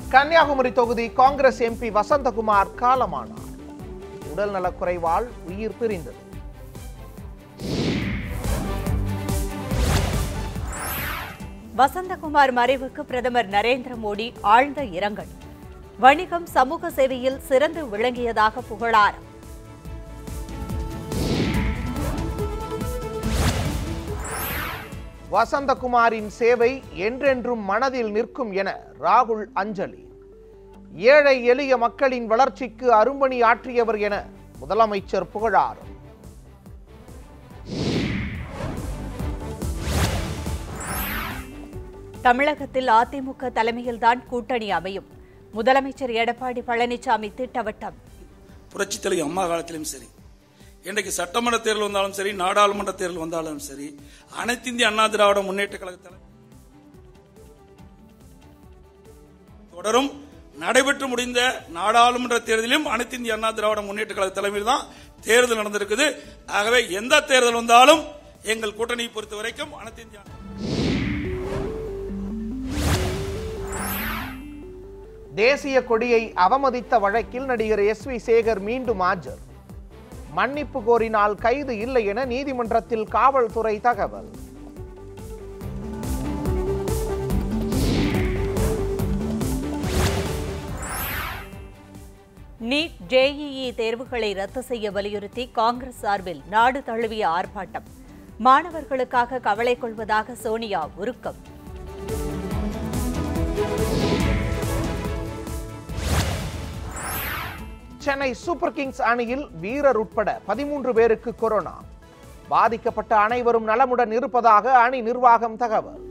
கன்னியாகுமரி தொகுதி காங்கிரஸ் எம்பி வசந்தகுமார் காலமானார் உடல் நலக்குறைவால் உயிர் பிரிந்தது வசந்தகுமார் மறைவுக்கு பிரதமர் நரேந்திர மோடி ஆழ்ந்த இரங்கல் வணிகம் சமூக சேவையில் சிறந்து விளங்கியதாக புகழாரம் வசந்தகுமாரின் சேவை என்றென்றும் மனதில் நிற்கும் என ராகுல் அஞ்சலி ஏழை எளிய மக்களின் வளர்ச்சிக்கு அரும்பணி ஆற்றியவர் என முதலமைச்சர் புகழாரம் தமிழகத்தில் அதிமுக தலைமையில்தான் கூட்டணி அமையும் முதலமைச்சர் எடப்பாடி பழனிசாமி திட்டவட்டம் புரட்சி தலைவி அம்மா காலத்திலும் சரி இன்றைக்கு சட்டமன்ற தேர்தல் வந்தாலும் சரி நாடாளுமன்ற தேர்தல் வந்தாலும் சரி அனைத்து இந்திய அண்ணா திராவிட முன்னேற்ற கழகத்தில் தொடரும் நடைபெற்று முடிந்த நாடாளுமன்ற தேர்தலிலும் அனைத்து இந்திய அண்ணா திராவிட முன்னேற்ற கழக தலைமையில் தான் தேர்தல் நடந்திருக்குது ஆகவே எந்த தேர்தல் வந்தாலும் எங்கள் கூட்டணியை பொறுத்த வரைக்கும் அனைத்து இந்திய அண்ணா- தேசிய கொடியை அவமதித்த வழக்கில் நடிகர் எஸ் வி சேகர் மீண்டும் ஆஜர் மன்னிப்பு கோரினால் கைது இல்லை என நீதிமன்றத்தில் காவல்துறை தகவல் நீட் ஜேஇஇ தேர்வுகளை ரத்து செய்ய வலியுறுத்தி காங்கிரஸ் சார்பில் நாடு தழுவிய ஆர்ப்பாட்டம் மாணவர்களுக்காக கவலை கொள்வதாக சோனியா உருக்கம் சென்னை சூப்பர் கிங்ஸ் அணியில் வீரர் உட்பட பதிமூன்று பேருக்கு கொரோனா பாதிக்கப்பட்ட அனைவரும் நலமுடன் இருப்பதாக அணி நிர்வாகம் தகவல்